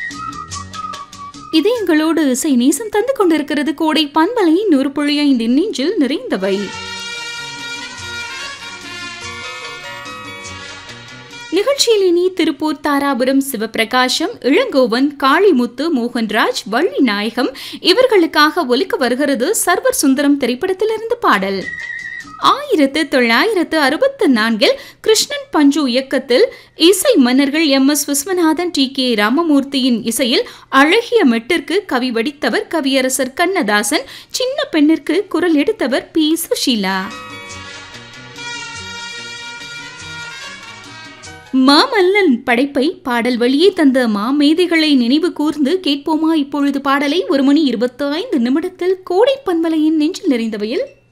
இதயங்களோடு இசை நேசம் தந்து கொண்டிருக்கிறது கோடை பண்பலை நூறு புள்ளி ஐந்து நெஞ்சில் நிறைந்தவை நிகழ்ச்சியில் இனி திருப்பூர் தாராபுரம் சிவபிரகாசம் இளங்கோவன் காளிமுத்து மோகன்ராஜ் வள்ளி நாயகம் இவர்களுக்காக ஒலிக்க வருகிறது சர்வர் சுந்தரம் திரைப்படத்திலிருந்து பாடல் ஆயிரத்து தொள்ளாயிரத்து அறுபத்து நான்கில் கிருஷ்ணன் பஞ்சு இயக்கத்தில் இசை மன்னர்கள் M S Viswanathan T K ராமமூர்த்தியின் இசையில் அழகிய மெட்டிற்கு கவி வடித்தவர் கவியரசர் கண்ணதாசன் சின்ன பெண்ணிற்கு குரல் எடுத்தவர் பி சுஷீலா மாமல்லன் படைப்பை பாடல் வழியே தந்த மாமேதைகளை நினைவு கூர்ந்து கேட்போமா இப்பொழுது பாடலை ஒரு மணி இருபத்தி ஐந்து நிமிடத்தில் கோடை பன்மலையின் நெஞ்சில் நிறைந்தவையில்